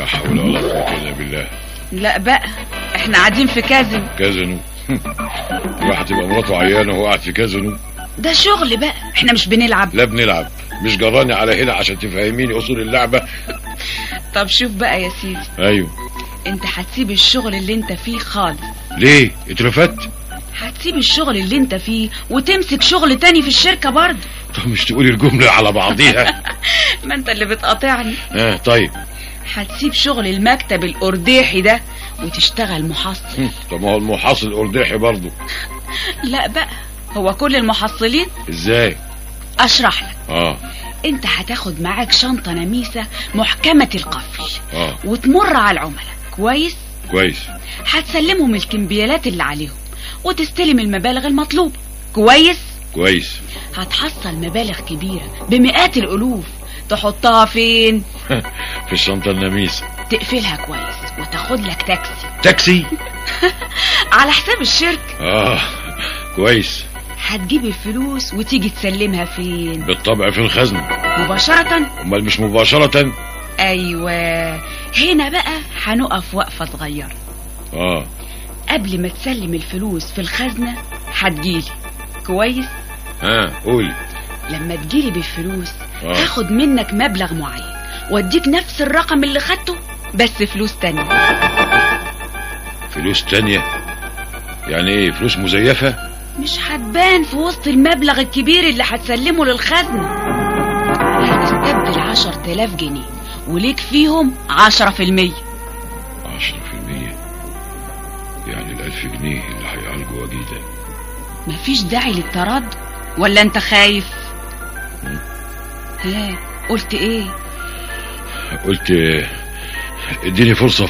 لا حول ولا قوة إلا بالله لا بقى احنا قاعدين في كازن كازينو الواحد تبقى مراته عيانة وهو قاعد في كازينو ده شغل بقى احنا مش بنلعب لا بنلعب مش جراني على هنا عشان تفهميني أصول اللعبة طب شوف بقى يا سيدي أيوه انت هتسيب الشغل اللي انت فيه خالص ليه اترفدت هتسيب الشغل اللي انت فيه وتمسك شغل تاني في الشركة برضه طب مش تقولي الجملة على بعضيها ما انت اللي بتقاطعني اه طيب هتسيب شغل المكتب الأرداحي ده وتشتغل محصل طب ما هو المحاصل أرداحي برضه لا بقى هو كل المحصلين ازاي اشرح لك اه انت هتاخد معاك شنطة نميسة محكمة القفل اه وتمر على العملاء كويس كويس هتسلمهم الكمبيالات اللي عليهم وتستلم المبالغ المطلوبة كويس كويس هتحصل مبالغ كبيرة بمئات الألوف تحطها فين في الشنطة النميسة تقفلها كويس وتاخد لك تاكسي تاكسي على حساب الشركة اه كويس هتجيب الفلوس وتيجي تسلمها فين بالطبع في الخزنة مباشرة امال مش مباشرة أيوة هنا بقى هنقف وقفة صغيرة اه قبل ما تسلم الفلوس في الخزنة هتجيلي كويس ها قولي لما تجيلي بالفلوس آه. هاخد منك مبلغ معين واديك نفس الرقم اللي خدته بس فلوس تانية فلوس تانية يعني ايه فلوس مزيفة مش هتبان في وسط المبلغ الكبير اللي هتسلمه للخزنة هتستبدل عشر تلاف جنيه وليك فيهم عشرة في المية عشرة في المية يعني الألف جنيه اللي هيعالجوا وجيدة مفيش داعي للتردد ولا انت خايف ها قلت ايه قلت اديني فرصة